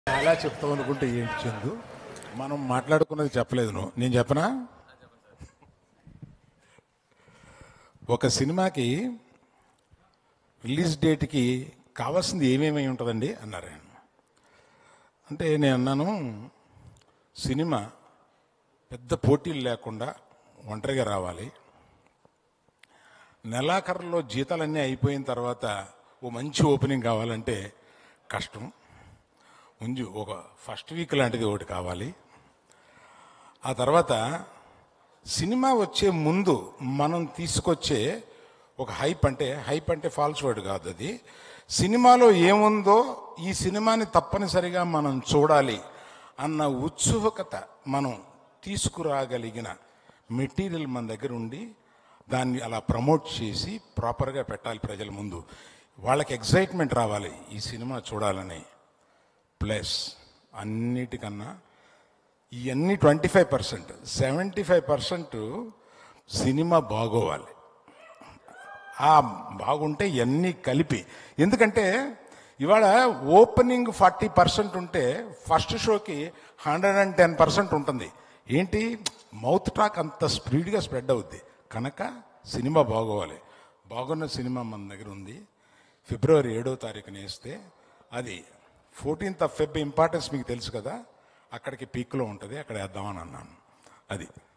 చాలా చెప్తావు అనుకుంటే ఏంటి చందు మనం మాట్లాడుకున్నది చెప్పలేదు నువ్వు నేను చెప్పనా ఒక సినిమాకి రిలీజ్ డేట్కి కావాల్సింది ఏమేమి ఉంటుందండి అన్నారు ఆయన అంటే నేను అన్నాను సినిమా పెద్ద పోటీలు లేకుండా ఒంటరిగా రావాలి నెలాఖరులో జీతాలన్నీ అయిపోయిన తర్వాత ఓ మంచి ఓపెనింగ్ కావాలంటే కష్టం ముందు ఒక ఫస్ట్ వీక్ లాంటిది ఒకటి కావాలి ఆ తర్వాత సినిమా వచ్చే ముందు మనం తీసుకొచ్చే ఒక హైప్ అంటే హైప్ అంటే ఫాల్స్ వర్డ్ కాదు అది సినిమాలో ఏముందో ఈ సినిమాని తప్పనిసరిగా మనం చూడాలి అన్న ఉత్సుకత మనం తీసుకురాగలిగిన మెటీరియల్ మన దగ్గర ఉండి దాన్ని అలా ప్రమోట్ చేసి ప్రాపర్గా పెట్టాలి ప్రజల ముందు వాళ్ళకి ఎగ్జైట్మెంట్ రావాలి ఈ సినిమా చూడాలని ప్లస్ అన్నిటికన్నా ఇవన్నీ twenty five percent seventy five percent cinema బాగోవాలి ఆ బాగుంటే ఇవన్నీ కలిపి ఎందుకంటే ఇవాళ ఓపెనింగ్ ఫార్టీ పర్సెంట్ ఉంటే ఫస్ట్ షోకి హండ్రెడ్ అండ్ టెన్ పర్సెంట్ ఉంటుంది ఏంటి మౌత్ టాక్ అంత స్పీడ్గా స్ప్రెడ్ అవుద్ది కనుక సినిమా బాగోవాలి బాగున్న సినిమా మన దగ్గర ఉంది ఫిబ్రవరి ఏడో తారీఖున వేస్తే అది ఫోర్టీన్త్ ఆఫ్ ఫెబ్ ఇంపార్టెన్స్ మీకు తెలుసు కదా అక్కడికి పీక్లో ఉంటుంది అక్కడ వేద్దామని అన్నాను అది